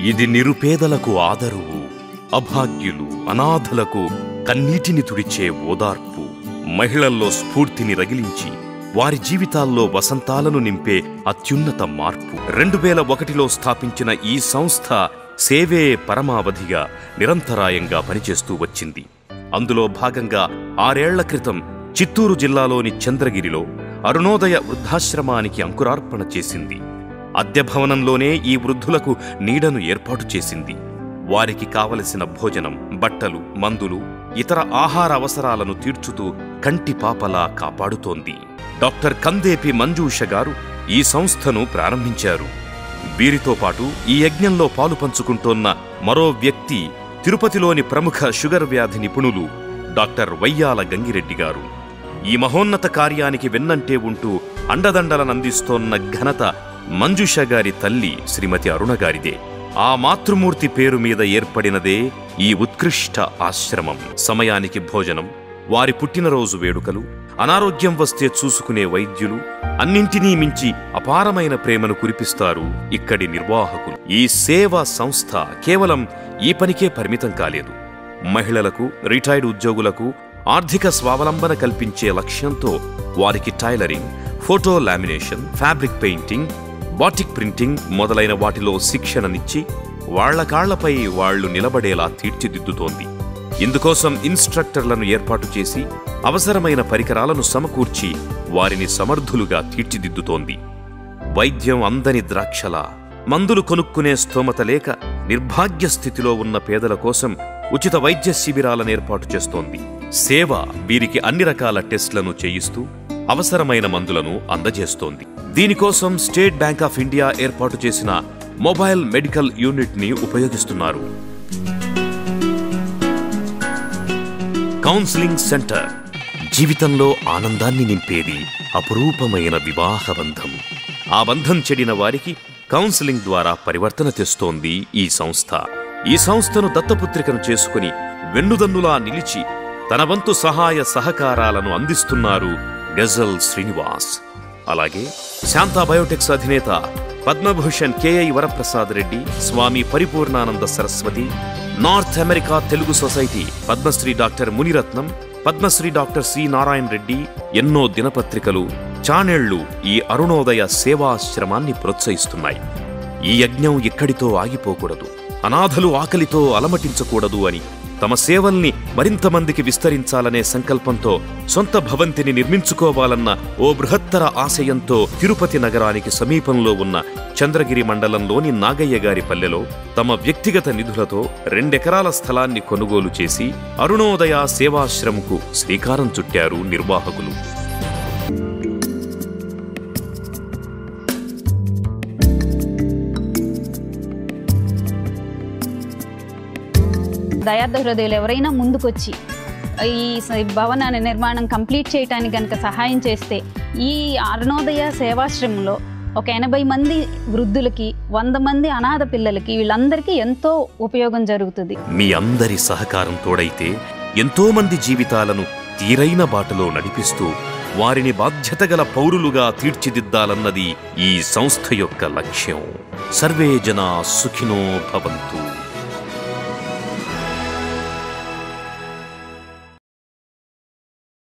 ఇది నిరుపేదలకు ఆదరువు అభాగ్యులు అనాథలకు కన్నీటిని తుడిచే ఓదార్పు మహిళల్లో స్ఫూర్తిని రగిలించి వారి జీవితాల్లో వసంతాలను నింపే అత్యున్నత మార్పు రెండు వేల ఒకటిలో స్థాపించిన ఈ సంస్థ సేవే పరమావధిగా నిరంతరాయంగా పనిచేస్తూ వచ్చింది అందులో భాగంగా ఆరేళ్ల క్రితం చిత్తూరు జిల్లాలోని చంద్రగిరిలో అరుణోదయ వృద్ధాశ్రమానికి అంకురార్పణ చేసింది అద్దె భవనంలోనే ఈ వృద్ధులకు నీడను ఏర్పాటు చేసింది వారికి కావలసిన భోజనం బట్టలు మందులు ఇతర ఆహార అవసరాలను తీర్చుతూ కంటి పాపలా కాపాడుతోంది డాక్టర్ కందేపి మంజూష గారు ఈ సంస్థను ప్రారంభించారు వీరితో పాటు ఈ యజ్ఞంలో పాలు పంచుకుంటోన్న మరో వ్యక్తి తిరుపతిలోని ప్రముఖ షుగర్ వ్యాధి నిపుణులు డాక్టర్ వయ్యాల గంగిరెడ్డి గారు ఈ మహోన్నత కార్యానికి వెన్నంటే ఉంటూ అండదండలనందిస్తోన్న ఘనత మంజుష గారి తల్లి శ్రీమతి అరుణ గారిదే ఆ మాతృమూర్తి పేరు మీద ఏర్పడినదే ఈ ఉత్కృష్ట ఆశ్రమం సమయానికి భోజనం వారి పుట్టినరోజు వేడుకలు అనారోగ్యం వస్తే చూసుకునే వైద్యులు అన్నింటినీ మించి అపారమైన ప్రేమను కురిపిస్తారు ఇక్కడి నిర్వాహకులు ఈ సేవా సంస్థ కేవలం ఈ పనికే పరిమితం కాలేదు మహిళలకు రిటైర్డ్ ఉద్యోగులకు ఆర్థిక స్వావలంబన కల్పించే లక్ష్యంతో వారికి tailoring photo lamination fabric painting batik printing మొదలైన వాటిలో శిక్షణనిచ్చి వాళ్ల కాళ్లపై వాళ్లు నిలబడేలా తీర్చిదిద్దుతోంది ఇందుకోసం ఇన్స్ట్రక్టర్లను ఏర్పాటు చేసి అవసరమైన పరికరాలను సమకూర్చి వారిని సమర్థులుగా తీర్చిదిద్దుతోంది వైద్యం అందని ద్రాక్షలా మందులు కొనుక్కునే స్తోమత లేక నిర్భాగ్య స్థితిలో ఉన్న పేదల కోసం ఉచిత వైద్య శిబిరాలను ఏర్పాటు చేస్తోంది సేవ వీరికి అన్ని రకాల టెస్ట్లను చేయిస్తూ అవసరమైన మందులను అందజేస్తోంది దీనికోసం స్టేట్ బ్యాంక్ ఆఫ్ ఇండియా ఏర్పాటు చేసిన మొబైల్ మెడికల్ యూనిట్ ని ఉపయోగిస్తున్నారు కౌన్సిలింగ్ సెంటర్ జీవితంలో ఆనందాన్ని నింపేది అపురూపమైన వివాహ బంధం ఆ బంధం చెడిన వారికి కౌన్సిలింగ్ ద్వారా పరివర్తన తెస్తోంది ఈ సంస్థ ఈ సంస్థను దత్తపుత్రికను చేసుకుని వెన్నుదన్నులా నిలిచి తన వంతు సహాయ సహకారాలను అందిస్తున్నారు గజల్ శ్రీనివాస్ అలాగే శాంతా బయోటెక్స్ అధినేత Padmabhushan K I Varaprasad Reddy Swami Paripoornananda Saraswati North America Telugu society Padmashri doctor Muniratnam Padmashri doctor C Narayana Reddy ఎన్నో దినపత్రికలు చానెళ్లు ఈ అరుణోదయ సేవాశ్రమాన్ని ప్రోత్సహిస్తున్నాయి ఈ యజ్ఞం ఇక్కడితో ఆగిపోకూడదు అనాథలు ఆకలితో అలమటించకూడదు అని తమ సేవల్ని మరింత మందికి విస్తరించాలనే సంకల్పంతో సొంత భవంతిని నిర్మించుకోవాలన్న ఓ బృహత్తర ఆశయంతో తిరుపతి నగరానికి సమీపంలో ఉన్న చంద్రగిరి మండలంలోని నాగయ్య గారి పల్లెలో తమ వ్యక్తిగత నిధులతో రెండెకరాల స్థలాన్ని కొనుగోలు చేసి అరుణోదయ సేవాశ్రమకు శ్రీకారం చుట్టారు నిర్వాహకులు దయార్థ హృదయులు ఎవరైనా ముందుకొచ్చి ఈ స- భవనాన్ని నిర్మాణం కంప్లీట్ చేయడానికి కనుక సహాయం చేస్తే ఈ అరుణోదయ సేవాశ్రమంలో ఒక ఎనభై మంది వృద్ధులకి వంద మంది అనాథ పిల్లలకి వీళ్ళందరికీ ఎంతో ఉపయోగం జరుగుతుంది మీ అందరి సహకారం తోడైతే ఎంతో మంది జీవితాలను తీరైన బాటలో నడిపిస్తూ వారిని బాధ్యతగల పౌరులుగా తీర్చిదిద్దాలన్నది ఈ సంస్థ యొక్క లక్ష్యం సర్వే జనా సుఖినో భవంతు